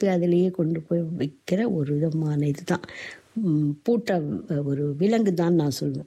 திருப்பி அதிலேயே கொண்டு போய் வைக்கிற ஒரு விதமான இதுதான் ம், பூட்ட ஒரு விலங்கு தான் நான் சொல்லுவேன்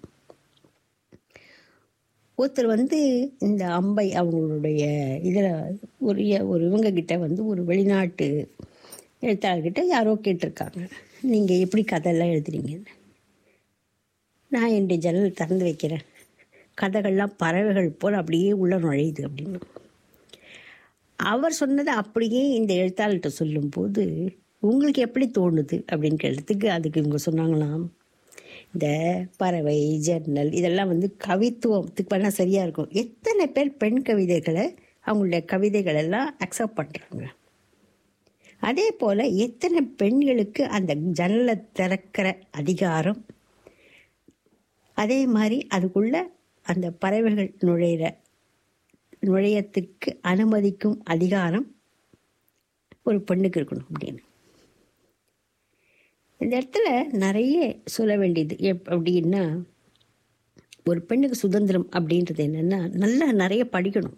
ஒருத்தர் வந்து இந்த அம்பை அவங்களுடைய இதில் ஒரு எ- ஒரு இவங்க கிட்ட வந்து ஒரு வெளிநாட்டு எழுத்தாளர்கிட்ட யாரோ கேட்டிருக்காங்க நீங்கள் எப்படி கதையெல்லாம் எழுதுறீங்கன்னு நான் என்னுடைய ஜன்னல் திறந்து வைக்கிறேன் கதைகள்லாம் பறவைகள் போல் அப்படியே உள்ள நுழையுது அப்படின்னு அவர் சொன்னதை அப்படியே இந்த எழுத்தாளர்கிட்ட சொல்லும்போது உங்களுக்கு எப்படி தோணுது அப்படின்னு கேட்டதுக்கு அதுக்கு இவங்க சொன்னாங்களாம் இந்த பறவை ஜன்னல் இதெல்லாம் வந்து கவித்துவத்துக்கு பண்ணால் சரியாக இருக்கும் எத்தனை பேர் பெண் கவிதைகளை அவங்களுடைய கவிதைகள் எல்லாம் அக்செப்ட் பண்ணுறாங்க அதே போல் எத்தனை பெண்களுக்கு அந்த ஜன்னலை திறக்கிற அதிகாரம் அதே மாதிரி அதுக்குள்ள அந்த பறவைகள் நுழையிற நுழையத்துக்கு அனுமதிக்கும் அதிகாரம் ஒரு பெண்ணுக்கு இருக்கணும் அப்படின்னு இந்த இடத்துல நிறைய சொல்ல வேண்டியது எப் அப்படின்னா ஒரு பெண்ணுக்கு சுதந்திரம் அப்படின்றது என்னென்னா நல்லா நிறைய படிக்கணும்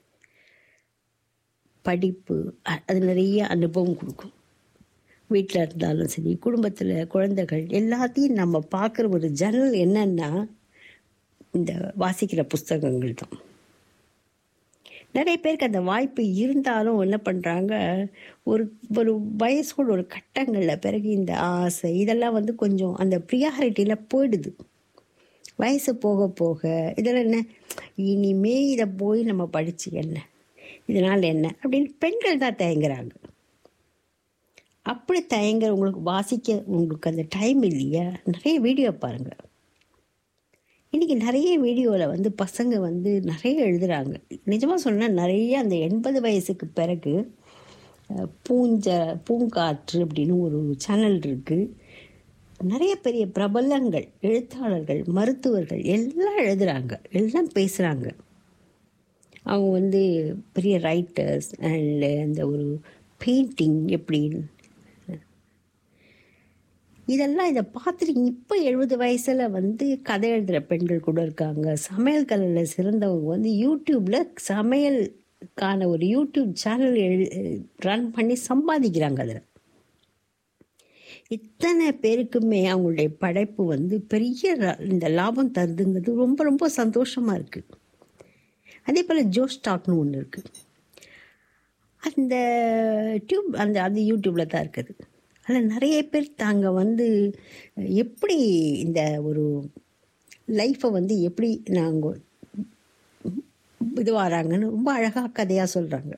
படிப்பு அ- அது நிறைய அனுபவம் கொடுக்கும் வீட்டில் இருந்தாலும் சரி குடும்பத்தில் குழந்தைகள் எல்லாத்தையும் நம்ம பார்க்குற ஒரு ஜன்னல் என்னன்னா இந்த வாசிக்கிற புஸ்தகங்கள் தான் நிறைய பேருக்கு அந்த வாய்ப்பு இருந்தாலும் என்ன பண்ணுறாங்க ஒரு ஒரு வயசோட ஒரு கட்டங்களில் பிறகு இந்த ஆசை இதெல்லாம் வந்து கொஞ்சம் அந்த ப்ரியாரிட்டியில் போயிடுது வயசு போக போக இதெல்லாம் என்ன இனிமே இதை போய் நம்ம படித்து என்ன இதனால் என்ன அப்படின்னு பெண்கள் தான் தயங்குறாங்க அப்படி தயங்குற உங்களுக்கு வாசிக்க உங்களுக்கு அந்த டைம் இல்லையா நிறைய வீடியோ பாருங்கள் இன்றைக்கி நிறைய வீடியோவில் வந்து பசங்க வந்து நிறைய எழுதுகிறாங்க நிஜமாக சொன்னால் நிறைய அந்த எண்பது வயசுக்கு பிறகு அஹ், பூஞ்ச பூங்காற்று அப்படின்னு ஒரு சேனல் இருக்குது நிறைய பெரிய பிரபலங்கள் எழுத்தாளர்கள் மருத்துவர்கள் எல்லாம் எழுதுகிறாங்க எல்லாம் பேசுகிறாங்க அவங்க வந்து பெரிய ரைட்டர்ஸ் அண்ட் அந்த ஒரு பெயிண்டிங் எப்படி இதெல்லாம் இதை பார்த்துட்டு இப்போ எழுபது வயசில் வந்து கதை எழுதுகிற பெண்கள் கூட இருக்காங்க சமையல் கலையில் சிறந்தவங்க வந்து யூடியூப்பில் சமையலுக்கான ஒரு யூடியூப் சேனல் எழு ரன் பண்ணி சம்பாதிக்கிறாங்க அதில் இத்தனை பேருக்குமே அவங்களுடைய படைப்பு வந்து பெரிய ர- இந்த லாபம் தருதுங்கிறது ரொம்ப ரொம்ப சந்தோஷமாக இருக்குது அதே போல் ஜோ ஸ்டாக்னு ஒன்று இருக்குது அந்த டியூப் அந்த அது யூடியூப்பில் தான் இருக்குது அதில் நிறைய பேர் தாங்க வந்து எப்படி இந்த ஒரு லைஃப்பை வந்து எப்படி நாங்கள் இதுவாகிறாங்கன்னு ரொம்ப அழகாக கதையாக சொல்கிறாங்க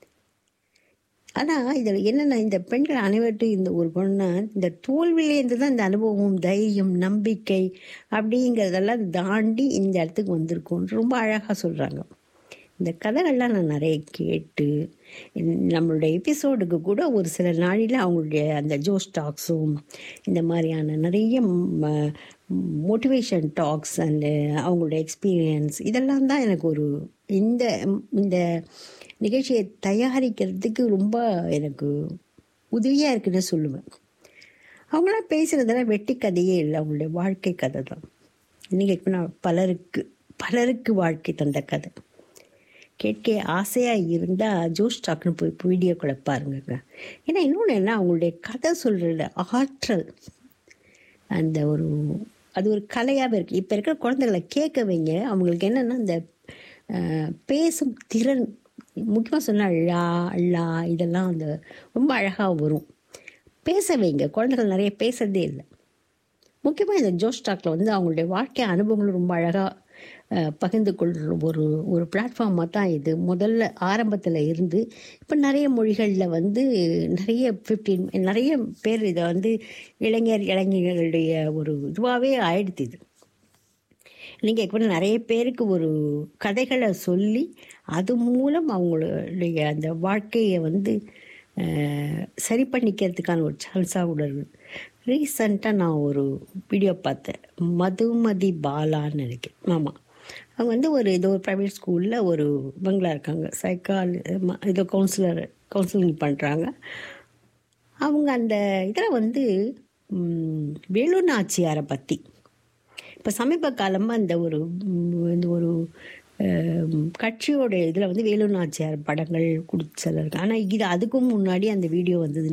ஆனால் இதில் என்னென்ன இந்த பெண்கள் அனைவர்ட்டும் இந்த ஒரு பொண்ணா இந்த தோல்வியிலேருந்து தான் இந்த அனுபவம் தைரியம் நம்பிக்கை அப்படிங்கிறதெல்லாம் தாண்டி இந்த இடத்துக்கு வந்திருக்கோம் ரொம்ப அழகாக சொல்கிறாங்க இந்த கதைகள்லாம் நான் நிறைய கேட்டு இந்த- நம்மளுடைய எபிசோடுக்கு கூட ஒரு சில நாளில் அவங்களுடைய அந்த ஜோஸ் டாக்ஸும் இந்த மாதிரியான நிறைய மோட்டிவேஷன் டாக்ஸ் அண்டு அவங்களுடைய எக்ஸ்பீரியன்ஸ் இதெல்லாம் தான் எனக்கு ஒரு இந்த இந்த நிகழ்ச்சியை தயாரிக்கிறதுக்கு ரொம்ப எனக்கு உதவியாக இருக்குன்னு சொல்லுவேன் அவங்களாம் பேசுகிறதெல்லாம் வெட்டி கதையே இல்லை அவங்களுடைய வாழ்க்கை கதை தான் இன்றைக்கி நான் பலருக்கு பலருக்கு வாழ்க்கை தந்த கதை கேட்க ஆசையாக இருந்தால் ஜோஸ் டாக்னு போய் வீடியோக்குள்ளே பாருங்கங்க ஏன்னா இன்னொன்று என்ன அவங்களுடைய கதை சொல்கிற ஆற்றல் அந்த ஒரு அது ஒரு கலையாகவே இருக்குது இப்போ இருக்கிற குழந்தைகளை கேட்க வைங்க அவங்களுக்கு என்னென்னா அந்த அஹ், பேசும் திறன் முக்கியமாக சொன்னால் ழா ழா இதெல்லாம் அந்த ரொம்ப அழகாக வரும் பேச வைங்க குழந்தைகள் நிறைய பேசுறதே இல்லை முக்கியமாக இந்த ஜோஸ் டாக்கில் வந்து அவங்களுடைய வாழ்க்கை அனுபவங்கள் ரொம்ப அழகாக பகிர்ந்து கொள்கிற ஒரு ஒரு பிளாட்ஃபார்மாக தான் இது முதல்ல ஆரம்பத்தில் இருந்து இப்போ நிறைய மொழிகளில் வந்து நிறைய ஃபிஃப்டீன் நிறைய பேர் இதை வந்து இளைஞர் இளைஞர்களுடைய ஒரு இதுவாகவே ஆயிடுத்து இது நீங்கள் இப்போ நிறைய பேருக்கு ஒரு கதைகளை சொல்லி அது மூலம் அவங்களுடைய அந்த வாழ்க்கையை வந்து அஹ், சரி பண்ணிக்கிறதுக்கான ஒரு சான்ஸாக கூட இருக்குது ரீசண்டாக நான் ஒரு வீடியோ பார்த்தேன் மதுமதி பாலான்னு நினைக்கிறேன் ஆமாம் அவங்க வந்து ஒரு ஏதோ ஒரு ப்ரைவேட் ஸ்கூலில் ஒரு பங்களா இருக்காங்க சைக்கால் ஏதோ கவுன்சிலர் கவுன்சிலிங் பண்ணுறாங்க அவங்க அந்த இதில் வந்து ம், வேலு நாச்சியாரை பற்றி இப்போ சமீப காலமாக இந்த ஒரு ம், இந்த ஒரு அஹ், கட்சியோட இதில் வந்து வேலு நாச்சியார் படங்கள் கொடுத்து சில இருக்கு ஆனால் இது அதுக்கும் முன்னாடி அந்த வீடியோ வந்தது